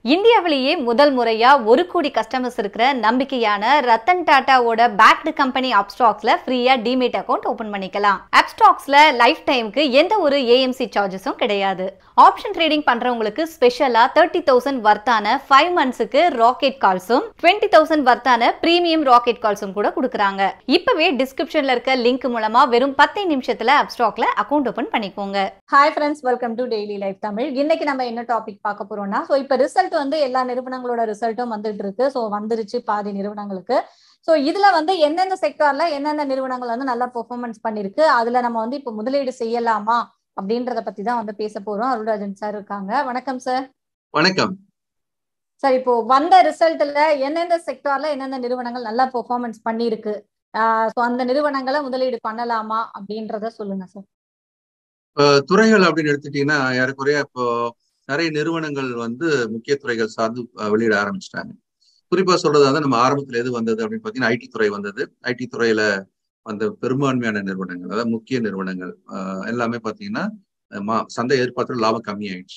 இந்தியாவிலேயே முதல் முறையா ஒரு கோடி கஸ்டமர்ஸ் இருக்கிற நம்பிக்கையான ரத்தன் டாட்டாவோட பேக்டு கம்பெனி அப்ஸ்டாக்ஸ்ல ஃப்ரீயா டிமேட் அக்கௌண்ட் ஓபன் பண்ணிக்கலாம் அப்ஸ்டாக்ஸ்ல லைஃப் டைமுக்கு எந்த ஒரு ஏஎம்சி சார்ஜஸும் கிடையாது ஆப்ஷன் ட்ரேடிங் பண்றவங்களுக்கு ஸ்பெஷலா தேர்ட்டி தௌசண்ட் வர்த்தான ஃபைவ் மந்த்ஸுக்கு ராக்கெட் கால்ஸும் டுவெண்ட்டி தௌசண்ட் வர்த்தான பிரீமியம் ராக்கெட் கால்ஸும் கூட கொடுக்குறாங்க இப்பவே டிஸ்கிரிப்ஷன்ல இருக்க லிங்க் மூலமா வெறும் பத்து நிமிஷத்துல அப்ஸ்டாக்ல அக்கௌண்ட் ஓபன் பண்ணிக்கோங்க hi friends welcome to daily life Tamil இன்னைக்கு நம்ம என்ன டாபிக் பார்க்க போறோம்னா ஸோ இப்போ ரிசல்ட் வந்து எல்லா நிறுவனங்களோட ரிசல்ட்டும் வந்துட்டு இருக்கு ஸோ வந்துருச்சு பாதி நிறுவனங்களுக்கு ஸோ இதுல வந்து எந்தெந்த செக்டார்ல எந்தெந்த நிறுவனங்கள் வந்து நல்லா பெர்ஃபார்மன்ஸ் பண்ணிருக்கு அதுல நம்ம வந்து இப்போ முதலீடு செய்யலாமா அப்படின்றத பத்தி தான் வந்து பேச போறோம் அருள்ராஜன் சார் இருக்காங்க வணக்கம் சார் வணக்கம் சார் இப்போ வந்த ரிசல்ட்ல எந்தெந்த செக்டார்ல எந்தெந்த நிறுவனங்கள் நல்லா பெர்ஃபார்மன்ஸ் பண்ணிருக்கு ஸோ அந்த நிறுவனங்களை முதலீடு பண்ணலாமா அப்படின்றத சொல்லுங்க சார் இப்போ துறைகள் அப்படின்னு எடுத்துட்டீங்கன்னா ஏறக்குறைய இப்போ நிறைய நிறுவனங்கள் வந்து முக்கிய துறைகள் சார்ந்து அஹ், வெளியிட ஆரம்பிச்சிட்டாங்க குறிப்பா சொல்றது வந்து நம்ம ஆரம்பத்துல எது வந்தது அப்படின்னு பாத்தீங்கன்னா ஐடி துறை வந்தது ஐடி துறையில வந்த பெரும்பான்மையான நிறுவனங்கள் அதாவது முக்கிய நிறுவனங்கள் அஹ், எல்லாமே பாத்தீங்கன்னா அஹ், மா- சந்தை எதிர்பார்த்து லாபம் கம்மியாயிடுச்சு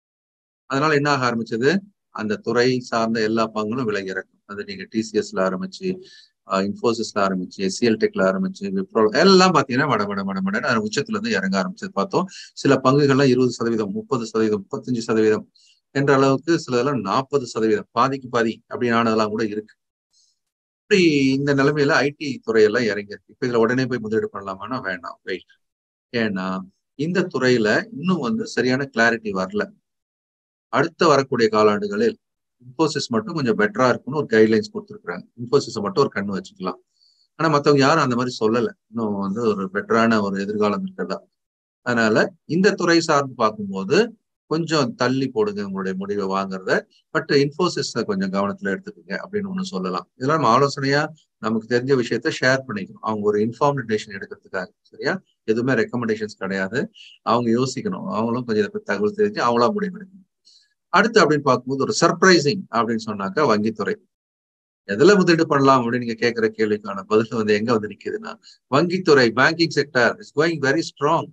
அதனால என்ன ஆக ஆரம்பிச்சது அந்த துறை சார்ந்த எல்லா பங்குகளும் விலை இறக்கும் அது நீங்க டிசிஎஸ்ல ஆரம்பிச்சு இன்ஃபோசிஸ்ல ஆரம்பிச்சு எஸ்சிஎல் டெக்ல ஆரம்பிச்சு விப்ரோ எல்லாம் பாத்தீங்கன்னா மட மட மட மட அது உச்சத்துல இருந்து இறங்க ஆரம்பிச்சது பார்த்தோம் சில பங்குகள்லாம் இருபது சதவீதம் முப்பது சதவீதம் முப்பத்தஞ்சு சதவீதம் என்ற அளவுக்கு சிலதெல்லாம் நாற்பது சதவீதம் பாதிக்கு பாதி அப்படின்னு ஆனதெல்லாம் கூட இருக்கு இப்படி இந்த நிலைமையில ஐடி துறையெல்லாம் இறங்கி இருக்கு இப்ப இதுல உடனே போய் முதலீடு பண்ணலாமான்னா வேண்டாம் வெயிட் ஏன்னா இந்த துறையில இன்னும் வந்து சரியான கிளாரிட்டி வரல அடுத்த வரக்கூடிய காலாண்டுகளில் இன்ஃபோசிஸ் மட்டும் கொஞ்சம் பெட்டரா இருக்கும்னு ஒரு கைட்லைன்ஸ் கொடுத்துருக்காங்க இன்ஃபோசிஸை மட்டும் ஒரு கண்ணு வச்சுக்கலாம் ஆனா மத்தவங்க யாரும் அந்த மாதிரி சொல்லல இன்னும் வந்து ஒரு பெட்டரான ஒரு எதிர்காலம் இருக்கிறதா அதனால இந்த துறை சார்ந்து பார்க்கும்போது கொஞ்சம் தள்ளி போடுங்க உங்களுடைய முடிவை வாங்குறத பட் இன்ஃபோசிஸ் கொஞ்சம் கவனத்துல எடுத்துக்கோங்க அப்படின்னு ஒண்ணு சொல்லலாம் இதெல்லாம் நம்ம ஆலோசனையா நமக்கு தெரிஞ்ச விஷயத்த ஷேர் பண்ணிக்கணும் அவங்க ஒரு இன்ஃபார்ம்டு டெசிஷன் எடுக்கிறதுக்காக சரியா எதுவுமே ரெக்கமெண்டேஷன்ஸ் கிடையாது அவங்க யோசிக்கணும் அவங்களும் கொஞ்சம் இதை பத்தி தகவல் தெரிஞ்சு அவங்களா முடிவு எடுக்கணும் அடுத்து அப்படின்னு பார்க்கும்போது ஒரு சர்ப்ரைசிங் அப்படின்னு சொன்னாக்கா வங்கித்துறை எதுல முதலீடு பண்ணலாம் அப்படின்னு நீங்க கேட்கிற கேள்விக்கான பதில் வந்து எங்க வந்து நிக்குதுன்னா வங்கித்துறை banking sector is going very strong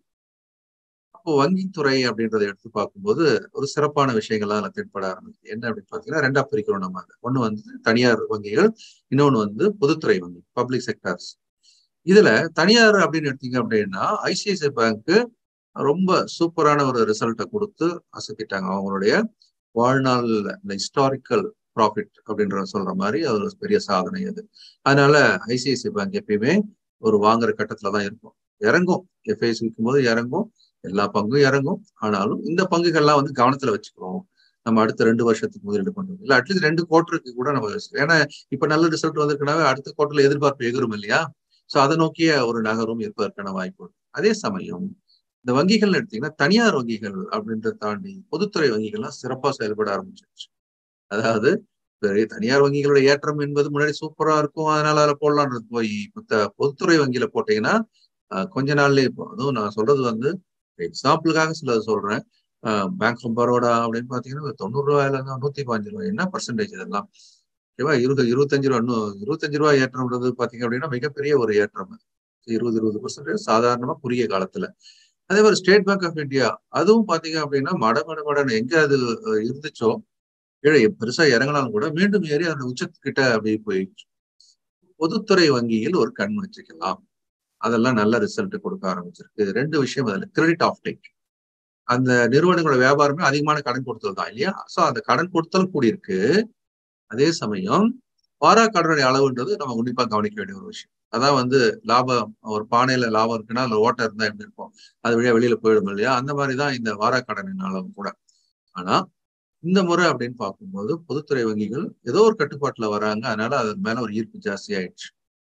அப்போ வங்கித்துறை அப்படின்றத எடுத்து பார்க்கும்போது ஒரு சிறப்பான விஷயங்கள்லாம் அதுல தென்பட ஆரம்பிக்குது என்ன அப்படின்னு பாத்தீங்கன்னா ரெண்டா பிரிக்கிறோம் நம்ம அதை ஒண்ணு வந்து தனியார் வங்கிகள் இன்னொன்னு வந்து பொதுத்துறை வங்கி பப்ளிக் செக்டர்ஸ் இதுல தனியார் அப்படின்னு எடுத்தீங்க அப்படின்னா ஐசிஐசிஐ பேங்க் ரொம்ப சூப்பரான ஒரு ரிசல்ட்டை கொடுத்து அசத்திட்டாங்க அவங்களுடைய வாழ்நாள் இந்த ஹிஸ்டாரிக்கல் ப்ராஃபிட் அப்படின்ற சொல்ற மாதிரி அது ஒரு பெரிய சாதனை அது அதனால ஐசிஐசிஐ பேங்க் எப்பயுமே ஒரு வாங்குற கட்டத்துல தான் இருக்கும் இறங்கும் எஃப்ஐஎஸ் விற்கும் போது இறங்கும் எல்லா பங்கும் இறங்கும் ஆனாலும் இந்த பங்குகள்லாம் வந்து கவனத்துல வச்சுக்கிறோம் நம்ம அடுத்த ரெண்டு வருஷத்துக்கு முதலீடு பண்றோம் இல்ல அட்லீஸ்ட் ரெண்டு குவார்டருக்கு கூட நம்ம யோசிக்கிறோம் ஏன்னா இப்ப நல்ல ரிசல்ட் வந்திருக்கனாவே அடுத்த குவார்டர்ல எதிர்பார்ப்பு எகிரும் இல்லையா சோ அதை நோக்கிய ஒரு நகரும் இருப்பதற்கான வாய்ப்பு இருக்கு. அதே சமயம் இந்த வங்கிகள் எடுத்தீங்கன்னா தனியார் வங்கிகள் அப்படின்றத தாண்டி பொதுத்துறை வங்கிகள்லாம் சிறப்பா செயல்பட ஆரம்பிச்சிருச்சு அதாவது பெரிய தனியார் வங்கிகளோட ஏற்றம் என்பது முன்னாடி சூப்பரா இருக்கும் அதனால அதில் போடலான்றது போய் மத்த பொதுத்துறை வங்கியில போட்டீங்கன்னா அஹ், கொஞ்ச நாள்லயே இப்போ அதுவும் நான் சொல்றது வந்து எக்ஸாம்பிளுக்காக சிலது சொல்றேன் பேங்க் ஆஃப் பரோடா அப்படின்னு பாத்தீங்கன்னா தொண்ணூறு ரூபாயில இருந்து நூத்தி பாஞ்சு ரூபாய் என்ன பர்சன்டேஜ் இதெல்லாம் ஓகேவா இருபது இருபத்தஞ்சு ரூபா இன்னும் இருபத்தஞ்சு ரூபாய் ஏற்றம்ன்றது பாத்தீங்க அப்படின்னா மிகப்பெரிய ஒரு ஏற்றம் அது. இருபது இருபது பர்சன்டேஜ் சாதாரணமா குறுகிய காலத்துல அதே மாதிரி ஸ்டேட் பேங்க் ஆஃப் இந்தியா அதுவும் பாத்தீங்க அப்படின்னா மட மட மடன்னு எங்க அது அஹ், இருந்துச்சோ கீழே பெருசா இறங்கினாலும் கூட மீண்டும் ஏறி அந்த உச்சத்துக்கிட்ட அப்படியே போயிடுச்சு பொதுத்துறை வங்கியில் ஒரு கண் வச்சுக்கலாம் அதெல்லாம் நல்ல ரிசல்ட் கொடுக்க ஆரம்பிச்சிருக்கு ரெண்டு விஷயம் அதுல கிரெடிட் ஆஃப் டேக் அந்த நிறுவனங்களோட வியாபாரமே அதிகமான கடன் கொடுத்தல் தான் இல்லையா சோ அந்த கடன் கொடுத்தல் கூடியிருக்கு அதே சமயம் வாரா கடனுடைய அளவுன்றது நம்ம உன்னிப்பா கவனிக்க வேண்டிய ஒரு விஷயம் அதான் வந்து லாபம் ஒரு பானையில லாபம் இருக்குன்னா அதுல ஓட்டை இருந்தா எப்படி இருக்கும் அது வழியா வெளியில போயிடும் இல்லையா அந்த மாதிரிதான் இந்த வாரா கடனின் அளவு கூட ஆனா இந்த முறை அப்படின்னு பார்க்கும்போது பொதுத்துறை வங்கிகள் ஏதோ ஒரு கட்டுப்பாட்டுல வராங்க அதனால அது மேல ஒரு ஈர்ப்பு ஜாஸ்தி ஆயிடுச்சு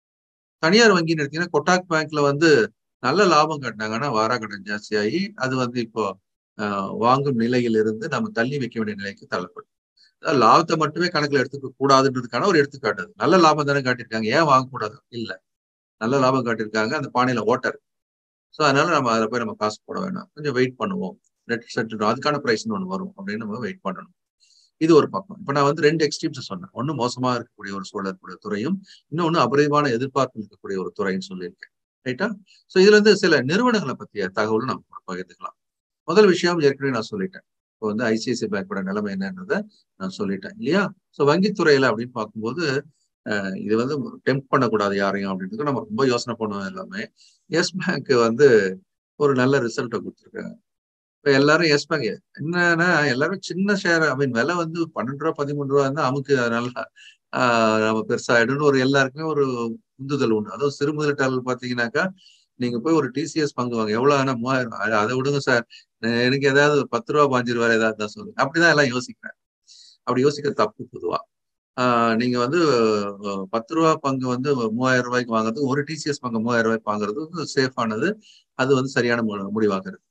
தனியார் வங்கின்னு எடுத்தீங்கன்னா கொட்டாக் பேங்க்ல வந்து நல்ல லாபம் கட்டினாங்கன்னா வாரா கடன் ஜாஸ்தியாகி அது வந்து இப்போ ஆஹ், வாங்கும் நிலையில் இருந்து நம்ம தள்ளி வைக்க வேண்டிய நிலைக்கு தள்ளப்படும் அதாவது லாபத்தை மட்டுமே கணக்குல எடுத்துக்க கூடாதுன்றதுக்கான ஒரு எடுத்துக்காட்டு அது. நல்ல லாபம் தானே காட்டியிருக்காங்க ஏன் வாங்கக்கூடாது இல்ல நல்ல லாபம் காட்டியிருக்காங்க அந்த பானையில ஓட்டர் ஸோ அதனால நம்ம அதில் போய் நம்ம காசு போட வேண்டாம் கொஞ்சம் வெயிட் பண்ணுவோம் நெட் செட்டில் அதுக்கான ப்ரைஸ்னு ஒன்று வரும் அப்படின்னு நம்ம வெயிட் பண்ணணும் இது ஒரு பக்கம் இப்போ நான் வந்து ரெண்டு எக்ஸ்ட்ரீம்ஸ் சொன்னேன் ஒன்று மோசமா இருக்கக்கூடிய ஒரு சூழல் இருக்கக்கூடிய துறையும் இன்னொன்று அபரிதமான எதிர்பார்ப்பு இருக்கக்கூடிய ஒரு துறைன்னு சொல்லியிருக்கேன் ரைட்டா ஸோ இதுல இருந்து சில நிறுவனங்களை பற்றிய தகவலும் நம்ம பகிர்ந்துக்கலாம் முதல் விஷயம் ஏற்கனவே நான் சொல்லிட்டேன் இப்போ வந்து ஐசிஐசிஐ பேங்கோட நிலைமை என்னன்றத நான் சொல்லிட்டேன் இல்லையா ஸோ வங்கித்துறையில அப்படின்னு பார்க்கும்போது இது வந்து டெம்ப் பண்ணக்கூடாது யாரையும் அப்படின்றது நம்ம ரொம்ப யோசனை பண்ணுவோம் எல்லாமே எஸ் பேங்க் வந்து ஒரு நல்ல ரிசல்ட்டை கொடுத்துருக்காங்க இப்போ எல்லாரும் எஸ் பேங்க் என்னன்னா எல்லாரும் சின்ன ஷேர் ஐ மீன் விலை வந்து பன்னெண்டு ரூபா பதிமூணு ரூபா இருந்தா அமுக்கு அதனால நம்ம பெருசாயிடும்னு ஒரு எல்லாருக்குமே ஒரு உந்துதல் உண்டு அதுவும் சிறு முதலீட்டாளர் பார்த்தீங்கன்னாக்கா நீங்க போய் ஒரு டிசிஎஸ் பங்கு வாங்க எவ்வளவு ஆனா மூவாயிரம் அதை விடுங்க சார் எனக்கு ஏதாவது பத்து ரூபா பாஞ்சு ரூபா ஏதாவது தான் சொல்லுங்க அப்படிதான் எல்லாம் யோசிக்கிறேன் அப்படி யோசிக்கிற தப்பு பொதுவா ஆஹ் நீங்க வந்து பத்து ரூபா பங்கு வந்து மூவாயிரம் ரூபாய்க்கு வாங்குறது ஒரு டிசிஎஸ் பங்கு மூவாயிரம் ரூபாய்க்கு வாங்குறது வந்து சேஃபானது அது வந்து சரியான முடிவாகிறது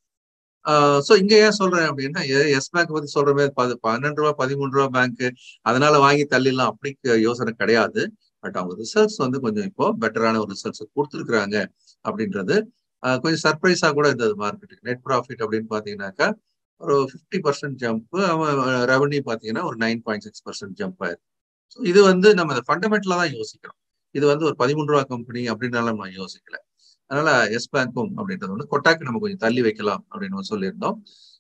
ஸோ இங்க ஏன் சொல்றேன் அப்படின்னா எஸ் பேங்க் பத்தி சொல்ற மாதிரி பது பன்னெண்டு ரூபா பதிமூணு ரூபா பேங்க் அதனால வாங்கி தள்ளிடலாம் அப்படி யோசனை கிடையாது பட் அவங்க ரிசல்ட்ஸ் வந்து கொஞ்சம் இப்போ பெட்டரான ஒரு ரிசல்ட்ஸ் கொடுத்துருக்குறாங்க அப்படின்றது கொஞ்சம் சர்ப்ரைஸா கூட இருந்தது மார்க்கெட்டுக்கு நெட் ப்ராஃபிட் அப்படின்னு பாத்தீங்கன்னாக்கா ஒரு ஃபிஃப்டி பர்சன்ட் ஜம்ப் ரெவன்யூ பாத்தீங்கன்னா ஒரு nine point six percent jump ஆயிருக்கு ஸோ இது வந்து நம்ம அதை ஃபண்டமெண்டலா தான் யோசிக்கிறோம் இது வந்து ஒரு பதிமூணு ரூபா கம்பெனி அப்படின்னால நம்ம யோசிக்கல அதனால எஸ் பேங்க்கும் அப்படின்றது வந்து கொட்டாக்கு நம்ம கொஞ்சம் தள்ளி வைக்கலாம் அப்படின்னு சொல்லியிருந்தோம்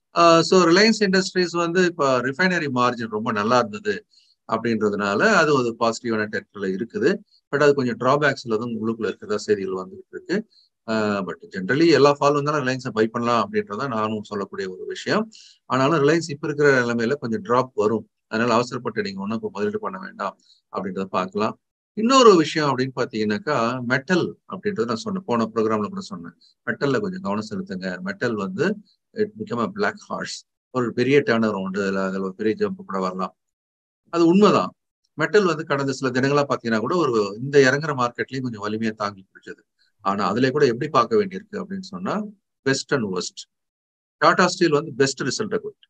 ஸோ ரிலையன்ஸ் இண்டஸ்ட்ரீஸ் வந்து இப்போ ரிஃபைனரி மார்ஜின் ரொம்ப நல்லா இருந்தது அப்படின்றதுனால அது ஒரு பாசிட்டிவான டெக்டர்ல இருக்குது பட் அது கொஞ்சம் டிராபேக்ஸ்ல தான் உள்ளுக்குள்ள இருக்கிறதா செய்திகள் வந்துகிட்டு இருக்கு பட் ஜென்ரலி எல்லா ஃபால் வந்தாலும் ரிலையன்ஸை பை பண்ணலாம் அப்படின்றத நானும் சொல்லக்கூடிய ஒரு விஷயம் ஆனாலும் ரிலையன்ஸ் இப்ப இருக்கிற நிலைமையில கொஞ்சம் டிராப் வரும் அதனால அவசரப்பட்டு நீங்க ஒன்றும் இப்போ முதலீடு பண்ண வேண்டாம் அப்படின்றத பார்க்கலாம் இன்னொரு விஷயம் அப்படின்னு பாத்தீங்கன்னாக்கா மெட்டல் அப்படின்றது நான் சொன்னேன் போன ப்ரோக்ராம்ல கூட சொன்னேன் மெட்டல்ல கொஞ்சம் கவனம் செலுத்துங்க மெட்டல் வந்து it become a black horse ஒரு பெரிய டேர்னர் உண்டு அதில் அதில் ஒரு பெரிய ஜம்ப் கூட வரலாம் அது உண்மைதான் மெட்டல் வந்து கடந்த சில தினங்களா பாத்தீங்கன்னா கூட ஒரு இந்த இறங்குற மார்க்கெட்லயும் கொஞ்சம் வலிமையா தாங்கி பிடிச்சது ஆனா அதுல கூட எப்படி பார்க்க வேண்டியிருக்கு அப்படின்னு சொன்னா best and worst Tata Steel வந்து பெஸ்ட் ரிசல்ட்டை கொடுத்து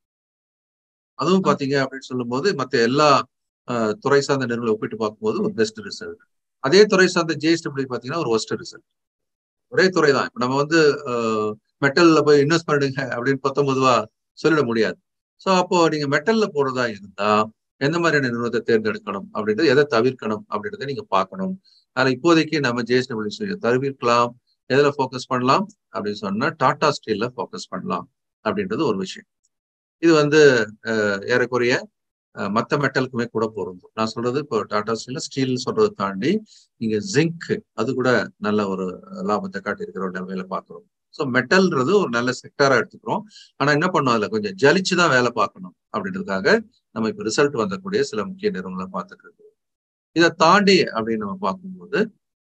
அதுவும் பாத்தீங்க அப்படின்னு சொல்லும் போது மத்த எல்லா துறை சார்ந்த நிறுவனம் ஒப்பிட்டு பார்க்கும்போது ஒரு பெஸ்ட் ரிசல்ட் அதே துறை சார்ந்த ஜிஎஸ்டபிள்யூ பாத்தீங்கன்னா ஒரு ஒஸ்ட் ரிசல்ட் ஒரே துறை தான் இப்ப நம்ம வந்து மெட்டல்ல போய் இன்வெஸ்ட் பண்ணுங்க அப்படின்னு பத்தொன்பதுவா சொல்லிட முடியாது ஸோ அப்போ நீங்க மெட்டல்ல போறதா இருந்தா எந்த மாதிரியான நிறுவனத்தை தேர்ந்தெடுக்கணும் அப்படின்றது எதை தவிர்க்கணும் அப்படின்றத நீங்க பார்க்கணும் அதில் இப்போதைக்கு நம்ம ஜேஎஸ்டபிள்யூ தவிர்க்கலாம் எதில் ஃபோக்கஸ் பண்ணலாம் அப்படின்னு சொன்னா டாடா ஸ்டீல்ல ஃபோக்கஸ் பண்ணலாம் அப்படின்றது ஒரு விஷயம் இது வந்து ஏறக்குறைய மற்ற மெட்டலுக்குமே கூட பொருந்தும் நான் சொல்றது இப்போ டாடா ஸ்டீல் ஸ்டீல் சொல்றதை தாண்டி நீங்க ஜிங்க் அது கூட நல்ல ஒரு லாபத்தை காட்டியிருக்கிற ஒரு நிலைமையில பாக்குறோம் ஸோ மெட்டல்ன்றது ஒரு நல்ல செக்டரா எடுத்துக்கிறோம் ஆனா என்ன பண்ணும் அதுல கொஞ்சம் ஜலிச்சு தான் வேலை பார்க்கணும் அப்படின்றதுக்காக நம்ம இப்ப ரிசல்ட் வந்தக்கூடிய சில முக்கிய நிறுவனங்களை பார்த்துட்டு இருக்கோம் இதை தாண்டி அப்படின்னு நம்ம பார்க்கும்போது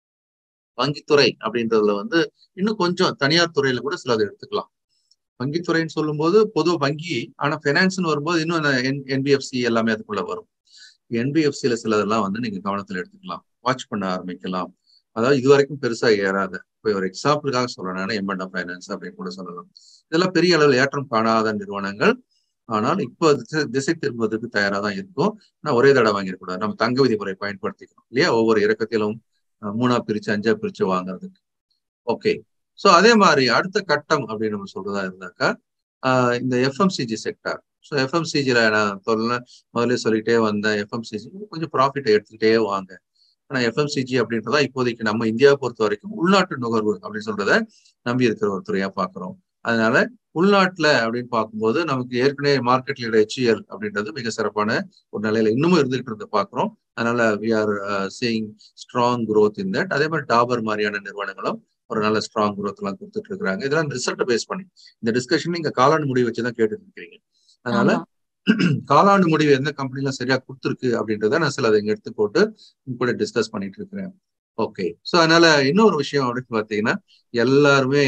வங்கித்துறை அப்படின்றதுல வந்து இன்னும் கொஞ்சம் தனியார் துறையில கூட சில அதை எடுத்துக்கலாம் வங்கித்துறைன்னு சொல்லும்போது பொது வங்கி ஆனா ஃபைனான்ஸ்னு வரும்போது இன்னும் என்பிஎஃப்சி எல்லாமே அதுக்குள்ள வரும் என்பிஎஃப்சியில சிலதெல்லாம் வந்து நீங்க கவனத்துல எடுத்துக்கலாம் வாட்ச் பண்ண ஆரம்பிக்கலாம் அதாவது இது வரைக்கும் பெருசா ஏறாத இப்போ ஒரு எக்ஸாம்பிளுக்காக சொல்லணும்னா எம்என்டா ஃபைனான்ஸ் அப்படின்னு கூட சொல்லலாம் இதெல்லாம் பெரிய அளவில் ஏற்றம் காணாத நிறுவனங்கள் ஆனால் இப்போ திசை திரும்புவதற்கு தயாராக தான் இருக்கும் ஆனால் ஒரே தடவை வாங்கிடக்கூடாது நம்ம தங்க விதிமுறை பயன்படுத்திக்கணும் இல்லையா ஒவ்வொரு இறக்கத்திலும் மூணா பிரிச்சு அஞ்சா பிரிச்சு வாங்குறதுக்கு ஓகே ஸோ அதே மாதிரி அடுத்த கட்டம் அப்படின்னு நம்ம சொல்றதா இருந்தாக்கா இந்த எஃப்எம்சிஜி செக்டார் ஸோ எஃப்எம்சிஜில நான் சொல்ல முதல்ல சொல்லிட்டே வந்தேன் எஃப்எம்சிஜி கொஞ்சம் ப்ராஃபிட்டை எடுத்துக்கிட்டே வாங்க ஆனால் எஃப்எம்சிஜி அப்படின்றதா இப்போதைக்கு நம்ம இந்தியாவை பொறுத்த வரைக்கும் உள்நாட்டு நுகர்வு அப்படின்னு சொல்றத நம்பி இருக்கிற ஒரு துறையா பார்க்குறோம் அதனால உள்நாட்டுல அப்படின்னு பார்க்கும்போது நமக்கு ஏற்கனவே மார்க்கெட் லீடர் ஹெச்இஎல் அப்படின்றது மிக சிறப்பான ஒரு நிலையில இன்னமும் இருந்துகிட்டு இருந்த பார்க்குறோம் அதனால we are seeing strong growth in that அதே மாதிரி டாபர் மாதிரியான நிறுவனங்களும் ஒரு நல்ல ஸ்ட்ராங் குரோத் எல்லாம் கொடுத்துட்டு இருக்காங்க இதெல்லாம் ரிசல்ட்டை பேஸ் பண்ணி இந்த டிஸ்கஷன் நீங்க காலாண்டு முடிவு வச்சுதான் கேட்டுட்டு இருக்கிறீங்க அதனால காலாண்டு முடிவு எந்த கம்பெனிலாம் சரியா கொடுத்துருக்கு அப்படின்றத நான் சில அதை இங்க எடுத்து போட்டு கூட டிஸ்கஸ் பண்ணிட்டு இருக்கிறேன் ஓகே ஸோ அதனால இன்னொரு விஷயம் அப்படின்னு பார்த்தீங்கன்னா எல்லாருமே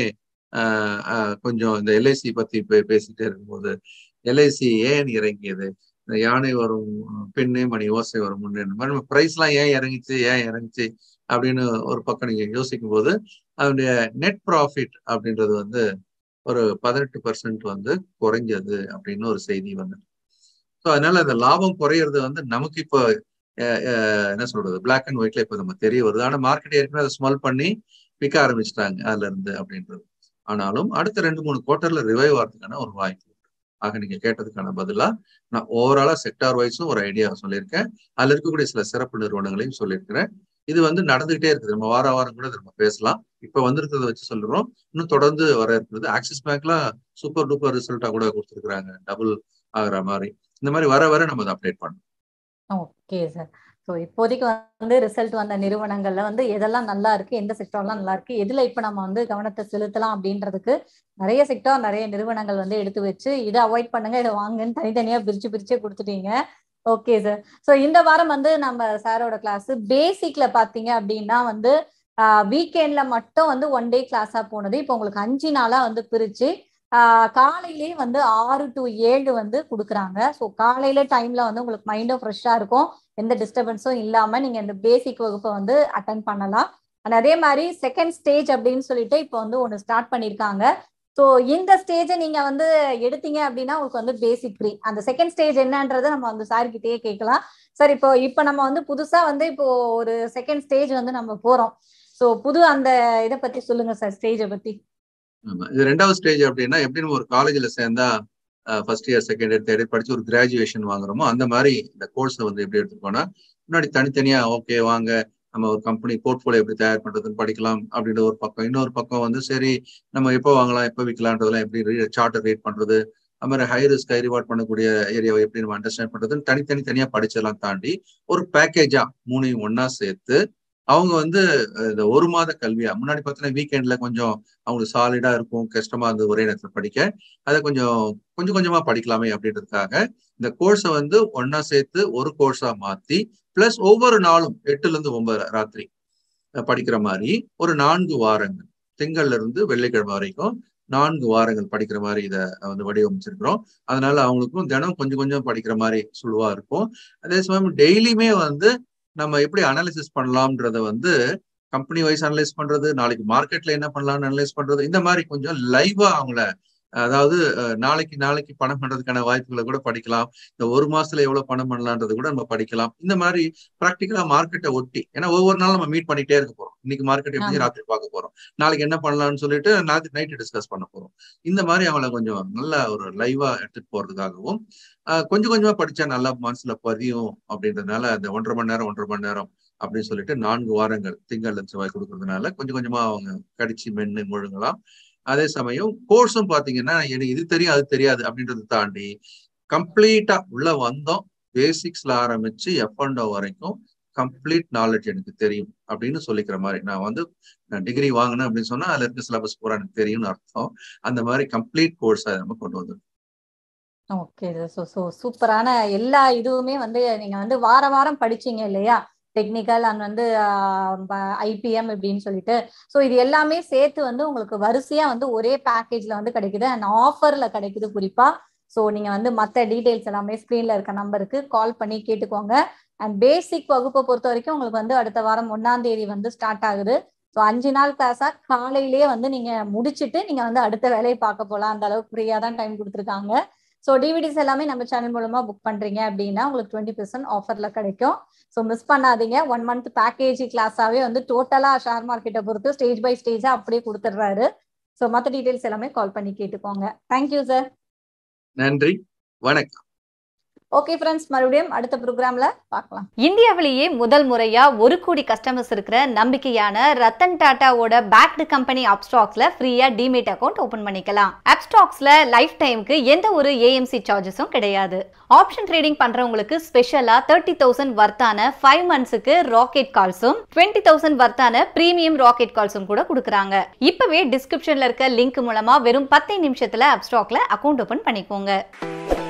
கொஞ்சம் இந்த எல்ஐசி பத்தி பேசிட்டே இருக்கும்போது எல்ஐசி ஏன் இறங்கியது இந்த யானை வரும் பெண்ணே மணி ஓசை வரும் முன்னே நம்ம ப்ரைஸ்லாம் ஏன் இறங்கிச்சு ஏன் இறங்கிச்சு அப்படின்னு ஒரு பக்கம் நீங்க யோசிக்கும் போது அதனுடைய நெட் ப்ராஃபிட் அப்படின்றது வந்து ஒரு பதினெட்டு பர்சன்ட் வந்து குறைஞ்சது அப்படின்னு ஒரு செய்தி வந்து ஸோ அதனால அந்த லாபம் குறையிறது வந்து நமக்கு இப்போ என்ன சொல்றது பிளாக் அண்ட் ஒயிட்ல இப்போ நம்ம தெரிய வருது ஆனால் மார்க்கெட் ஏற்கனவே அதை ஸ்மெல் பண்ணி விற்க ஆரம்பிச்சிட்டாங்க அதுல இருந்து அப்படின்றது ஆனாலும் அடுத்த ரெண்டு மூணு குவார்டர்ல ரிவைவ் ஆகிறதுக்கான ஒரு வாய்ப்பு ஆக நீங்க கேட்டதுக்கான பதிலா நான் ஓவராலா செக்டார் வைஸும் ஒரு ஐடியா சொல்லியிருக்கேன் அதுல இருக்கக்கூடிய சில சிறப்பு நிறுவனங்களையும் சொல்லியிருக்கிறேன் இது வந்து நடந்துகிட்டே இருக்குது நம்ம வார வாரம் கூட நம்ம பேசலாம் இப்ப வந்திருக்கிறத வச்சு சொல்றோம் இன்னும் தொடர்ந்து வர இருக்கிறது ஆக்சிஸ் பேங்க்ல சூப்பர் டூப்பர் ரிசல்ட்டா கூட கொடுத்துருக்காங்க டபுள் ஆகுற மாதிரி இந்த மாதிரி வர வர நம்ம அதை அப்டேட் பண்ணணும் ஓகே சார் ஸோ இப்போதைக்கு வந்து ரிசல்ட் வந்த நிறுவனங்கள்ல வந்து எதெல்லாம் நல்லா இருக்கு எந்த செக்டார்லாம் நல்லா இருக்கு எதுல இப்ப நம்ம வந்து கவனத்தை செலுத்தலாம் அப்படின்றதுக்கு நிறைய செக்டார் நிறைய நிறுவனங்கள் வந்து எடுத்து வச்சு இதை அவாய்ட் பண்ணுங்க இதை வாங்குன்னு தனித்தனியா பிரிச்சு பிரிச்சே கொடுத்துட்டீங்க ஓகே சார் ஸோ இந்த வாரம் வந்து நம்ம சாரோட கிளாஸ் பேசிக்ல பாத்தீங்க அப்படின்னா வந்து வீக்கெண்ட்ல மட்டும் வந்து ஒன் டே கிளாஸா போனது இப்போ உங்களுக்கு அஞ்சு நாளா வந்து பிரிச்சு காலையிலேயே வந்து ஆறு டு ஏழு வந்து கொடுக்குறாங்க ஸோ காலையில டைம்ல வந்து உங்களுக்கு மைண்டும் ஃப்ரெஷ்ஷாக இருக்கும் எந்த டிஸ்டர்பன்ஸும் இல்லாம நீங்க இந்த பேசிக் வகுப்பை வந்து அட்டன் பண்ணலாம் அண்ட் அதே மாதிரி செகண்ட் ஸ்டேஜ் அப்படின்னு சொல்லிட்டு இப்போ வந்து ஒன்று ஸ்டார்ட் பண்ணியிருக்காங்க ஸோ இந்த ஸ்டேஜை நீங்க வந்து எடுத்தீங்க அப்படின்னா உங்களுக்கு வந்து பேசிக் ஃப்ரீ அந்த செகண்ட் ஸ்டேஜ் என்னன்றதை நம்ம வந்து சார்கிட்டயே கேட்கலாம் சார் இப்போ இப்போ நம்ம வந்து புதுசா வந்து இப்போ ஒரு செகண்ட் ஸ்டேஜ் வந்து நம்ம போறோம் ஸோ புது அந்த இதை பத்தி சொல்லுங்க சார் ஸ்டேஜை பத்தி ஆமா இது ரெண்டாவது ஸ்டேஜ் அப்படின்னா எப்படி நம்ம ஒரு காலேஜ்ல சேர்ந்தா first year second year third year படிச்சு ஒரு கிராஜுவேஷன் வாங்குறோமோ அந்த மாதிரி இந்த கோர்ஸை வந்து எப்படி எடுத்துக்கோனா முன்னாடி தனித்தனியா ஓகே வாங்க நம்ம ஒரு கம்பெனி போர்ட்ஃபோலியோ எப்படி தயார் பண்றதுன்னு படிக்கலாம் அப்படின்ற ஒரு பக்கம் இன்னொரு பக்கம் வந்து சரி நம்ம எப்போ வாங்கலாம் எப்போ விற்கலான்றதெல்லாம் எப்படி சார்ட்டர் ரீட் பண்றது அது மாதிரி ஹை ரிஸ்க் ஹை ரிவார்ட் பண்ணக்கூடிய ஏரியாவை எப்படி நம்ம அண்டர்ஸ்டாண்ட் பண்றதுன்னு தனித்தனி தனியா படிச்செல்லாம் தாண்டி ஒரு பேக்கேஜா மூணையும் ஒன்னா சேர்த்து அவங்க வந்து இந்த ஒரு மாத கல்வியா முன்னாடி பார்த்தீங்கன்னா வீக்கெண்ட்ல கொஞ்சம் அவங்களுக்கு சாலிடா இருக்கும் கஷ்டமா இருந்தது ஒரே நேரத்தில் படிக்க அதை கொஞ்சம் கொஞ்சம் கொஞ்சமா படிக்கலாமே அப்படின்றதுக்காக இந்த கோர்ஸை வந்து ஒன்னா சேர்த்து ஒரு கோர்ஸா மாத்தி பிளஸ் ஒவ்வொரு நாளும் எட்டுல இருந்து ஒன்பது ராத்திரி படிக்கிற மாதிரி ஒரு நான்கு வாரங்கள் திங்கள்ல இருந்து வெள்ளிக்கிழமை வரைக்கும் நான்கு வாரங்கள் படிக்கிற மாதிரி இதை வந்து வடிவமைச்சிருக்கிறோம் அதனால அவங்களுக்கும் தினம் கொஞ்சம் கொஞ்சம் படிக்கிற மாதிரி சுழுவா இருக்கும் அதே சமயம் டெய்லியுமே வந்து நம்ம எப்படி அனாலிசிஸ் பண்ணலாம்ன்றத வந்து கம்பெனி வைஸ் அனலைஸ் பண்றது நாளைக்கு மார்க்கெட்ல என்ன பண்ணலாம்னு அனலைஸ் பண்றது இந்த மாதிரி கொஞ்சம் லைவா அவங்கள அதாவது நாளைக்கு நாளைக்கு பணம் பண்றதுக்கான வாய்ப்புகளை கூட படிக்கலாம் இந்த ஒரு மாசத்துல எவ்வளவு பணம் பண்ணலான்றது கூட நம்ம படிக்கலாம் இந்த மாதிரி ப்ராக்டிக்கலா மார்க்கெட்டை ஒட்டி ஏன்னா ஒவ்வொரு நாளும் நம்ம மீட் பண்ணிட்டே இருக்க போறோம் இன்னைக்கு மார்க்கெட் எப்படி ராத்திரி பார்க்க போறோம் நாளைக்கு என்ன பண்ணலாம்னு சொல்லிட்டு நாளைக்கு நைட்டு டிஸ்கஸ் பண்ண போறோம் இந்த மாதிரி அவங்கள கொஞ்சம் நல்ல ஒரு லைவா எடுத்துட்டு போறதுக்காகவும் கொஞ்சம் கொஞ்சமா படிச்சா நல்லா மனசுல பதியும் அப்படின்றதுனால அந்த ஒன்றரை மணி நேரம் ஒன்றரை மணி நேரம் அப்படின்னு சொல்லிட்டு நான்கு வாரங்கள் திங்கள் செவ்வாய் கொடுக்கறதுனால கொஞ்சம் கொஞ்சமா அவங்க கடிச்சு மென்னு முழுங்கலாம் அதே சமயம் கோர்ஸும் பாத்தீங்கன்னா எனக்கு இது தெரியும் அது தெரியாது அப்படின்றத தாண்டி கம்ப்ளீட்டா உள்ள வந்தோம் பேசிக்ஸ்ல ஆரம்பிச்சு எஃப் அண்டோ வரைக்கும் கம்ப்ளீட் நாலேஜ் எனக்கு தெரியும் அப்படின்னு சொல்லிக்கிற மாதிரி நான் வந்து டிகிரி வாங்கினேன் அப்படின்னு சொன்னா அதுல இருக்க சிலபஸ் பூரா எனக்கு தெரியும்னு அர்த்தம் அந்த மாதிரி கம்ப்ளீட் கோர்ஸை நம்ம கொண்டு வந்து ஓகே ஸோ ஸோ சூப்பரான எல்லா இதுவுமே வந்து நீங்க வந்து வார வாரம் படிச்சீங்க இல்லையா டெக்னிக்கல் அண்ட் வந்து ஐபிஎம் இப்படின்னு சொல்லிட்டு ஸோ இது எல்லாமே சேர்த்து வந்து உங்களுக்கு வரிசையா வந்து ஒரே பேக்கேஜ்ல வந்து கிடைக்குது அண்ட் ஆஃபர்ல கிடைக்குது குறிப்பா ஸோ நீங்க வந்து மற்ற டீடைல்ஸ் எல்லாமே ஸ்க்ரீன்ல இருக்க நம்பருக்கு கால் பண்ணி கேட்டுக்கோங்க அண்ட் பேசிக் வகுப்பை பொறுத்த வரைக்கும் உங்களுக்கு வந்து அடுத்த வாரம் ஒன்னாம் தேதி வந்து ஸ்டார்ட் ஆகுது ஸோ அஞ்சு நாள் கிளாஸா காலையிலேயே வந்து நீங்க முடிச்சுட்டு நீங்க வந்து அடுத்த வேலையை பார்க்க போகலாம் அந்த அளவுக்கு ஃப்ரீயா தான் டைம் கொடுத்துருக்காங்க ஸோ டிவிடிஸ் எல்லாமே நம்ம சேனல் மூலமா புக் பண்றீங்க அப்படின்னா உங்களுக்கு டுவெண்ட்டி பெர்சன்ட் ஆஃபர்ல கிடைக்கும் ஸோ மிஸ் பண்ணாதீங்க ஒன் மந்த் பேக்கேஜ் கிளாஸாவே வந்து டோட்டலா ஷேர் மார்க்கெட்டை பொறுத்து ஸ்டேஜ் பை ஸ்டேஜா அப்படியே கொடுத்துட்றாரு ஸோ மற்ற டீடைல்ஸ் எல்லாமே கால் பண்ணி கேட்டுக்கோங்க தேங்க்யூ சார் நன்றி வணக்கம் ஓகே ஃப்ரெண்ட்ஸ் மறுபடியும் அடுத்த ப்ரோக்ராம்ல பார்க்கலாம் இந்தியாவிலேயே முதல் முறையா ஒரு கோடி கஸ்டமர்ஸ் இருக்கிற நம்பிக்கையான ரத்தன் டாட்டாவோட பேக்டு கம்பெனி அப்ஸ்டாக்ஸ்ல ஃப்ரீயா டிமேட் அக்கௌண்ட் ஓபன் பண்ணிக்கலாம் அப்ஸ்டாக்ஸ்ல லைஃப் டைமுக்கு எந்த ஒரு ஏஎம்சி சார்ஜஸும் கிடையாது ஆப்ஷன் ட்ரேடிங் பண்றவங்களுக்கு ஸ்பெஷலா தேர்ட்டி தௌசண்ட் வர்த்தான ஃபைவ் மந்த்ஸுக்கு ராக்கெட் கால்ஸும் டுவெண்ட்டி தௌசண்ட் வர்த்தான பிரீமியம் ராக்கெட் கால்ஸும் கூட கொடுக்குறாங்க இப்பவே டிஸ்கிரிப்ஷன்ல இருக்க லிங்க் மூலமா வெறும் பத்து நிமிஷத்துல அப்ஸ்டாக்ல அக்கௌண்ட் ஓபன் பண்ணிக்கோங்க